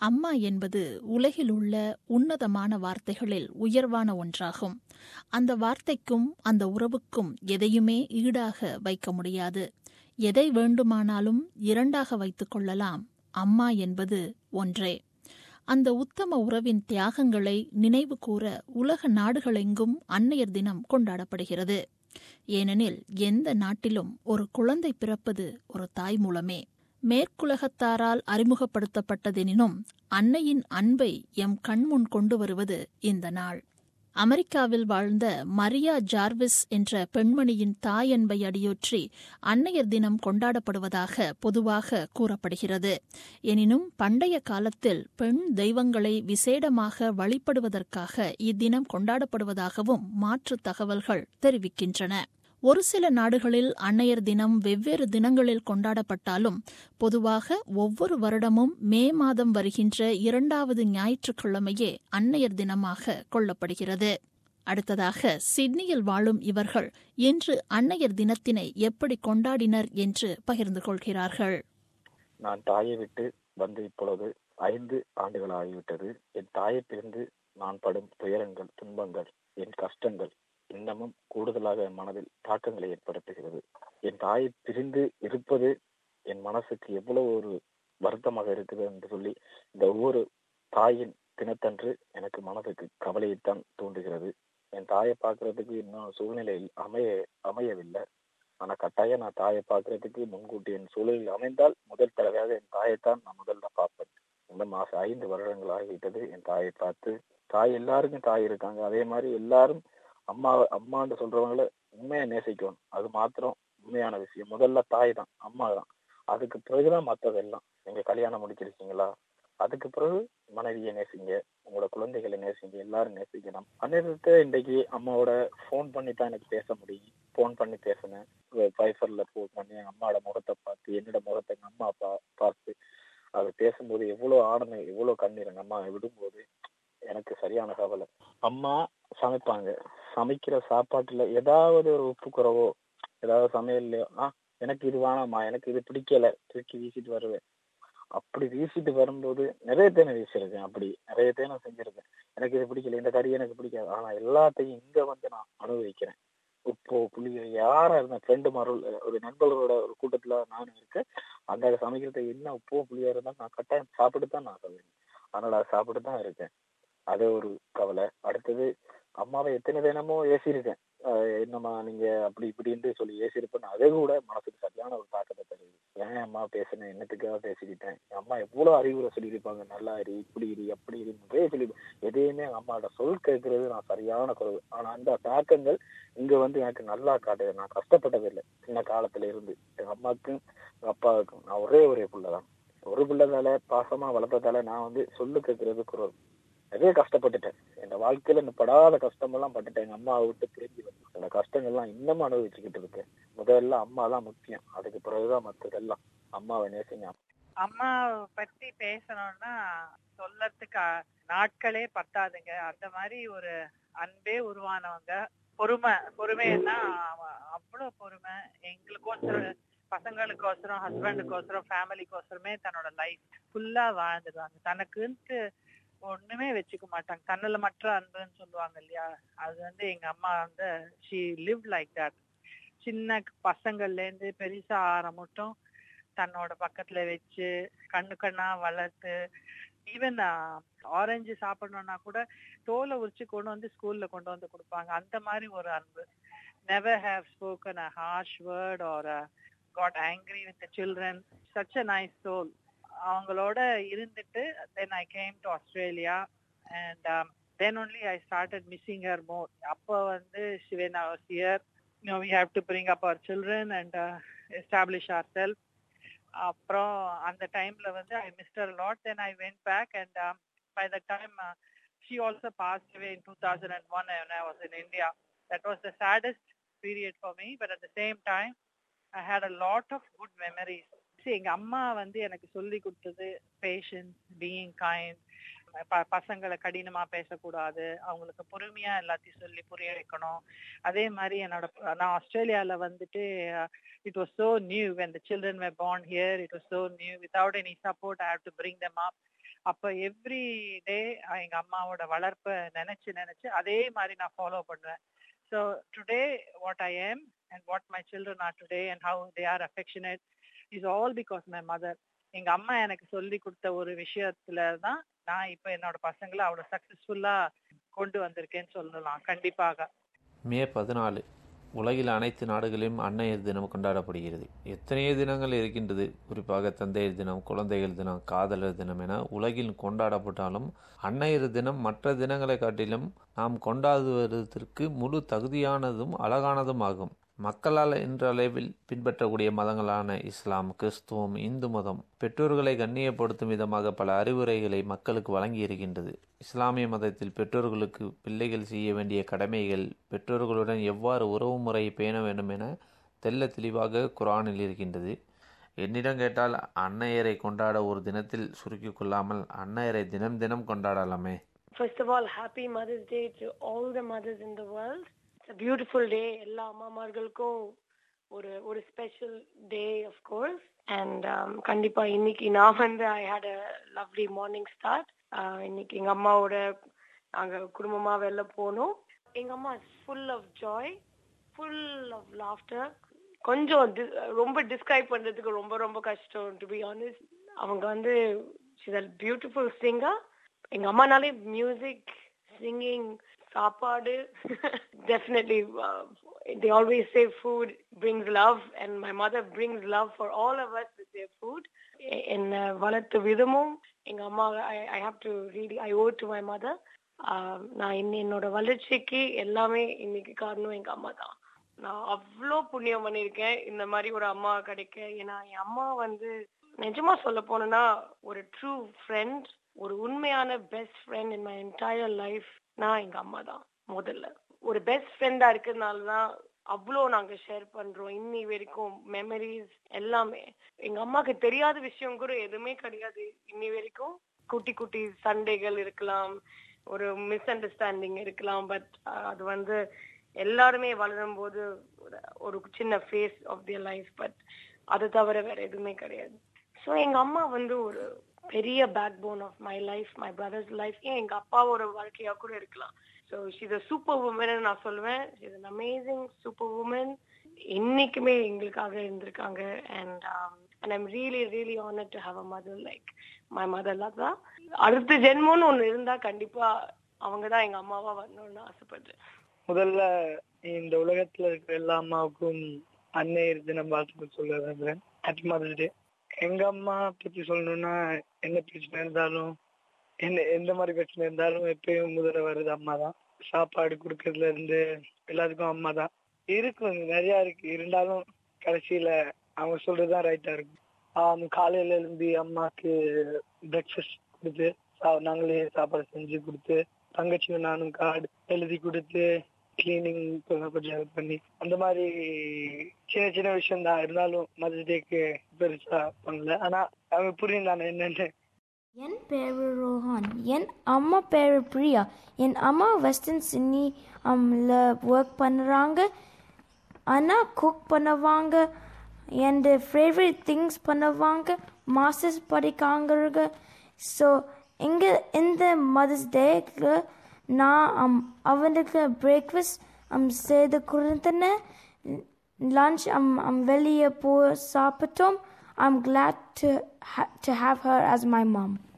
அம்மா என்பது உலகில் உள்ள உன்னதமான வார்த்தைகளில் உயர்வான ஒன்றாகும் அந்த வார்த்தைக்கும் அந்த உறவுக்கும் எதையுமே ஈடாக வைக்க முடியாது எதை வேண்டுமானாலும் இரண்டாக வைத்துக் கொள்ளலாம் அம்மா என்பது ஒன்றே அந்த உத்தம உறவின் தியாகங்களை நினைவு கூற உலக நாடுகளெங்கும் அன்னையர் தினம் கொண்டாடப்படுகிறது ஏனெனில் எந்த நாட்டிலும் ஒரு குழந்தை பிறப்பது ஒரு தாய் மூலமே மேற்குலகத்தாரால் அறிமுகப்படுத்தப்பட்டதெனினும் அன்னையின் அன்பை எம் கண்முன் கொண்டு வருவது இந்த நாள் அமெரிக்காவில் வாழ்ந்த மரியா ஜார்விஸ் என்ற பெண்மணியின் தாயன்பை அடியொற்றி அன்னையர் தினம் கொண்டாடப்படுவதாக பொதுவாக கூறப்படுகிறது எனினும் பண்டைய காலத்தில் பெண் தெய்வங்களை விசேடமாக வழிபடுவதற்காக இத்தினம் கொண்டாடப்படுவதாகவும் மாற்று தகவல்கள் தெரிவிக்கின்றன ஒரு சில நாடுகளில் அன்னையர் தினம் வெவ்வேறு தினங்களில் கொண்டாடப்பட்டாலும் பொதுவாக ஒவ்வொரு வருடமும் மே மாதம் வருகின்ற இரண்டாவது ஞாயிற்றுக்கிழமையே அன்னையர் தினமாக கொள்ளப்படுகிறது அடுத்ததாக சிட்னியில் வாழும் இவர்கள் இன்று அன்னையர் தினத்தினை எப்படி கொண்டாடினர் என்று பகிர்ந்து கொள்கிறார்கள் நான் தாயை விட்டு வந்து இப்பொழுது ஐந்து ஆண்டுகள் ஆகிவிட்டது என் தாயை பிரிந்து நான் படும் துயரங்கள் துன்பங்கள் என் கஷ்டங்கள் இன்னமும் கூடுதலாக என் மனதில் தாக்கங்களை ஏற்படுத்துகிறது என் தாயை பிரிந்து இருப்பது என் மனசுக்கு எவ்வளவு ஒரு வருத்தமாக இருக்குது என்று சொல்லி இந்த ஒவ்வொரு தாயின் தினத்தன்று எனக்கு மனதுக்கு கவலையைத்தான் தூண்டுகிறது என் தாயை பார்க்கறதுக்கு இன்னும் சூழ்நிலையில் அமைய அமையவில்லை ஆனா கட்டாயம் நான் தாயை பார்க்கறதுக்கு முன்கூட்டி என் சூழலில் அமைந்தால் முதல் தடவையாக என் தாயைத்தான் நான் முதல்ல பார்ப்பேன் இந்த மாசம் ஐந்து வருடங்கள் ஆகிவிட்டது என் தாயை பார்த்து தாய் எல்லாருக்கும் தாய் இருக்காங்க அதே மாதிரி எல்லாரும் அம்மா அம்மான்னு சொல்றவங்கள உண்மையா நேசிக்கணும் அது மாத்திரம் உண்மையான விஷயம் முதல்ல தாய் தான் அம்மா தான் அதுக்கு பிறகுதான் மத்ததெல்லாம் நீங்க கல்யாணம் முடிச்சிருக்கீங்களா அதுக்கு பிறகு மனைவியை நேசிங்க உங்களோட குழந்தைகளை நேசிங்க எல்லாரும் நேசிக்கணும் அந்நேரத்தை இன்றைக்கு அம்மாவோட ஃபோன் பண்ணி தான் எனக்கு பேச முடியும் ஃபோன் பண்ணி பேசினேன் வைஃபர்ல ஃபோன் பண்ணி அம்மாவோட முகத்தை பார்த்து என்னோட முகத்தை எங்க அம்மா பா பார்த்து அது பேசும்போது எவ்வளவு ஆனந்தம் எவ்வளவு கண்ணீர் எங்க அம்மா விடும்போது எனக்கு சரியான கவலை அம்மா சமைப்பாங்க சமைக்கிற சாப்பாட்டுல ஏதாவது ஒரு உப்பு குறவோ ஏதாவது சமையல்லையோ ஆ எனக்கு இது வேணாமா எனக்கு இது பிடிக்கல தூக்கி வீசிட்டு வருவேன் அப்படி வீசிட்டு வரும்போது நிறைய தேனை வீசியிருக்கேன் அப்படி நிறைய தேனை செஞ்சிருக்கேன் எனக்கு இது பிடிக்கல இந்த கறி எனக்கு பிடிக்காது ஆனா எல்லாத்தையும் இங்க வந்து நான் அனுபவிக்கிறேன் உப்போ புளியோ யாரா இருந்தேன் ஃப்ரெண்டு மருள் ஒரு நண்பர்களோட ஒரு கூட்டத்துல நானும் இருக்கேன் அந்த சமைக்கிறது என்ன உப்போ புளியோ இருந்தாலும் நான் கட்டாயம் சாப்பிட்டு தான் நான் சொல்லுவேன் அதனால சாப்பிட்டு தான் இருக்கேன் அது ஒரு கவலை அடுத்தது அம்மாவை எத்தனை தினமோ ஏசிருக்கேன் என்னம்மா நீங்க அப்படி இப்படின்ட்டு சொல்லி ஏசிருப்பேன் அதே கூட மனசுக்கு சரியான ஒரு தாக்கத்தை தருது ஏன் அம்மா பேசுனேன் என்னத்துக்காக பேசிக்கிட்டேன் என் அம்மா எவ்வளவு அறிவுரை சொல்லியிருப்பாங்க நல்லா இரு இப்படி இரு அப்படி இரு நிறைய சொல்லி எதையுமே எங்க அம்மாவோட சொல் கேட்கறது நான் சரியான குறைவு ஆனா அந்த தாக்கங்கள் இங்க வந்து எனக்கு நல்லா காட்டுது நான் கஷ்டப்பட்டதில்லை சின்ன காலத்துல இருந்து எங்க அம்மாவுக்கும் எங்க அப்பாவுக்கும் நான் ஒரே ஒரே பிள்ளைதான் ஒரு பிள்ளைதால பாசமா வளர்த்ததால நான் வந்து சொல்லு கேட்கறது குறைவு நிறைய கஷ்டப்பட்டுட்டேன் என் வாழ்க்கையில இந்த படாத கஷ்டமெல்லாம் பட்டுட்டேன் எங்க அம்மாவை விட்டு பிரிஞ்சு வந்து அந்த கஷ்டங்கள்லாம் இன்னமும் அனுபவிச்சுக்கிட்டு இருக்கேன் முதல்ல அம்மா தான் முக்கியம் அதுக்கு பிறகுதான் மத்ததெல்லாம் அம்மாவை நேசிங்க அம்மா பத்தி பேசணும்னா சொல்லறதுக்கு நாட்களே பத்தாதுங்க அந்த மாதிரி ஒரு அன்பே உருவானவங்க பொறுமை பொறுமைன்னா அவ்வளவு பொறுமை எங்களுக்கோசரம் பசங்களுக்கோசரம் ஹஸ்பண்டுக்கோசரம் ஃபேமிலிக்கோசரமே தன்னோட லைஃப் ஃபுல்லா வாழ்ந்துடுவாங்க தனக்குன்ட்டு ஒண்ணுமே வச்சுக்க மாட்டாங்க தன்னல மற்ற அன்புன்னு சொல்லுவாங்க இல்லையா அது வந்து எங்க அம்மா வந்து ஷி லிவ் லைக் தட் சின்ன பசங்கள்ல இருந்து பெருசா ஆற மட்டும் தன்னோட பக்கத்துல வச்சு கண்ணு கண்ணா வளர்த்து ஈவன் ஆரஞ்சு சாப்பிடணும்னா கூட தோலை உரிச்சு கொண்டு வந்து ஸ்கூல்ல கொண்டு வந்து கொடுப்பாங்க அந்த மாதிரி ஒரு அன்பு never have spoken a harsh word or got angry with children such a nice soul அவங்களோட இருந்துட்டு then I came to Australia and then only I started missing her more அப்போ வந்து Shivan was here you we have to bring up our children and establish our self அப்புறம் அந்த டைம்ல வந்து I missed a lot then I went back and by the time she also passed away in two thousand and one I was in India that was the saddest period for me but at the same time I had a lot of good memories எங்க அம்மா வந்து எனக்கு சொல்லி கொடுத்தது patience being kind பசங்களை கடினமா பேசக்கூடாது அவங்களுக்கு பொறுமையா எல்லாத்தையும் சொல்லி புரிய வைக்கணும் அதே மாதிரி என்னோட நான் ஆஸ்திரேலியால வந்துட்டு it was so new when the children were born here it was so new without any support I have to bring them up அப்ப எவ்ரி டே எங்க அம்மாவோட வளர்ப்பை நினைச்சு நினைச்சு அதே மாதிரி நான் ஃபாலோ பண்ணுவேன் so today what I am and what my children are today and how they are affectionate is all because my mother எங்க அம்மா எனக்கு சொல்லி கொடுத்த ஒரு விஷயத்துல தான் நான் இப்ப என்னோட பசங்களை அவ்வளவு சக்சஸ்ஃபுல்லா கொண்டு வந்திருக்கேன்னு சொல்லலாம் கண்டிப்பாக மே பதினாலு உலகில் அனைத்து நாடுகளிலும் அன்னையர் தினம் கொண்டாடப்படுகிறது எத்தனையோ தினங்கள் இருக்கின்றது குறிப்பாக தந்தையர் தினம் குழந்தைகள் தினம் காதலர் தினம் என உலகில் கொண்டாடப்பட்டாலும் அன்னையர் தினம் மற்ற தினங்களை காட்டிலும் நாம் கொண்டாடுவதற்கு முழு தகுதியானதும் அழகானதும் ஆகும் மக்களால் இன்றளவில் பின்பற்றக்கூடிய மதங்களான இஸ்லாம் கிறிஸ்துவம் இந்து மதம் பெற்றோர்களை கண்ணியப்படுத்தும் விதமாக பல அறிவுரைகளை மக்களுக்கு வழங்கி இருக்கின்றது இஸ்லாமிய மதத்தில் பெற்றோர்களுக்கு பிள்ளைகள் செய்ய வேண்டிய கடமைகள் பெற்றோர்களுடன் எவ்வாறு உறவு முறையை பேண வேண்டும் என தெல்ல தெளிவாக குரானில் இருக்கின்றது என்னிடம் கேட்டால் அன்னையரை கொண்டாட ஒரு தினத்தில் சுருக்கிக் கொள்ளாமல் அன்னையரை தினம் தினம் கொண்டாடலாமே First of all, happy Mother's Day to all the mothers in the world. It's a beautiful day. எல்லா அம்மாமார்களுக்கும் ஒரு ஒரு special day of course and கண்டிப்பா இன்னைக்கு நான் வந்து I had a lovely morning start இன்னைக்கு எங்க அம்மாவோட நாங்க குடும்பமா வெளில போனோம் எங்க அம்மா full of joy full of laughter கொஞ்சம் di- ரொம்ப டிஸ்கிரைப் பண்றதுக்கு ரொம்ப ரொம்ப கஷ்டம் டு பி ஆனஸ்ட் அவங்க வந்து பியூட்டிஃபுல் சிங்கர் எங்க அம்மானாலே மியூசிக் சிங்கிங் சாப்பாடு definitely they always say food brings love and my mother brings love for all of us with their food என்ன வளர்த்த விதமும் எங்க அம்மா I have to ready I owe to my mother நான் இன்னி என்னோட வளர்ச்சிக்கு எல்லாமே இன்னைக்கு காரணம் எங்க அம்மா தான் நான் அவ்வளோ புண்ணியம் பண்ணியிருக்கேன் இந்த மாதிரி ஒரு அம்மா கிடைக்க ஏன்னா என் அம்மா வந்து நிஜமா சொல்ல போனேன்னா ஒரு ட்ரூ ஃப்ரெண்ட் ஒரு உண்மையான best friend in my entire life நான் எங்க அம்மா தான் முதல்ல ஒரு பெஸ்ட் ஃப்ரெண்டா இருக்கிறதுனால தான் அவ்வளோ நாங்க ஷேர் பண்றோம் இன்னி வரைக்கும் மெமரிஸ் எல்லாமே எங்க அம்மாக்கு தெரியாத விஷயம் கூட எதுவுமே கிடையாது இன்னி வரைக்கும் குட்டி குட்டி சண்டைகள் இருக்கலாம் ஒரு மிஸ் அண்டர்ஸ்டாண்டிங் இருக்கலாம் பட் அது வந்து எல்லாருமே வளரும் போது ஒரு- ஒரு சின்ன phase of their life but அது தவிர வேற எதுவுமே கிடையாது ஸோ எங்க அம்மா வந்து ஒரு பெரிய backbone of my life my brothers life ஏன் எங்க அப்பாவோட வாழ்க்கையா கூட இருக்கலாம் so she's a super woman நான் சொல்லுவேன் she's an amazing super woman இன்னைக்குமே எங்களுக்காக இருந்திருக்காங்க and and I'm really really honour to have a mother like my mother Latha அடுத்த ஜென்மம்னு ஒண்ணு இருந்தா கண்டிப்பா அவங்க தான் எங்க அம்மாவா வரணும்னு ஆசைப்படுறேன் முதல்ல இந்த உலகத்துல இருக்கிற எல்லா அம்மாவுக்கும் அன்னையர் தினம் வாழ்த்துக்கள் சொல்ல விரும்புறேன் ஹாப்பி மதர்ஸ் டே எங்க அம்மா பத்தி சொல்லணும்னா என்ன பிரச்சனை இருந்தாலும் என்ன எந்த மாதிரி பிரச்சனை இருந்தாலும் எப்பயும் முதல்ல வர்றது அம்மா தான் சாப்பாடு கொடுக்கறதுல இருந்து எல்லாத்துக்கும் அம்மா தான் இருக்கும் நிறைய இருக்கு இருந்தாலும் கடைசியில அவங்க சொல்றதுதான் ரைட்டா இருக்கும் ஆம், காலையில எழும்பி அம்மாக்கு பிரேக்ஃபாஸ்ட் கொடுத்து சா- நாங்களே சாப்பாடு செஞ்சு கொடுத்து தங்கச்சியும் நானும் கார்டு எழுதி கொடுத்து கிளீனிங் கொஞ்சம் ஹெல்ப் பண்ணி அந்த மாதிரி சின்ன சின்ன விஷயம் தான் இருந்தாலும் மதர்ஸ் டேக்கு பெருசா பண்ணல ஆனா அவங்க புரியும் தானே என்னன்னு என் பேரு ரோஹான் என் அம்மா பேரு பிரியா என் அம்மா வெஸ்டர்ன் சிட்னி அம்ல ஒர்க் பண்ணுறாங்க அண்ணா குக் பண்ணுவாங்க என் ஃபேவரட் திங்ஸ் பண்ணுவாங்க மாஸ்டர்ஸ் படிக்காங்க ஸோ இங்கே இந்த மதர்ஸ் டேக்கு நான் அம் அவனுக்கு பிரேக்ஃபாஸ்ட் அம் செய்து கொடுத்தேன் lunch I'm I'm வெளியே போ சாப்பிட்டோம் I'm glad to ha- to have her as my mom.